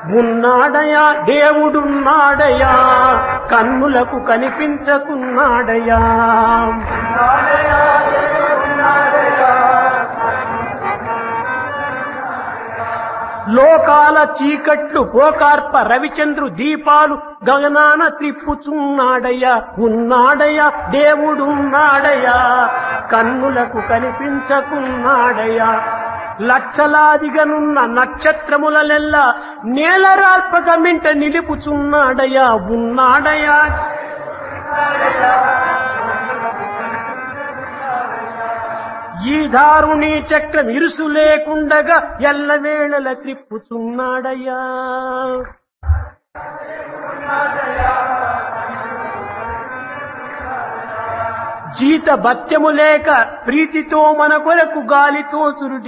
ఉన్నాడయా దేవుడున్నాడయా కన్నులకు కనిపించకున్నాడయా లోకాల చీకట్లు పోకార్ప రవిచంద్రు దీపాలు గగనాన త్రిప్పుచున్నాడయ్యా ఉన్నాడయ్యా దేవుడున్నాడయ్యా కన్నులకు కనిపించకున్నాడయ్యా లక్షలాదిగనున్న నక్షత్రములలెల్లా నేలరాల్పక మింట నిలుపుచున్నాడయ్యా ఉన్నాడయ్యా ఈ దారుణి చక్రం ఇరుసు లేకుండగా ఎల్లవేళల త్రిప్పుచున్నాడయ్యా జీత భత్యము లేక ప్రీతితో మన కొరకు గాలితో సురుడి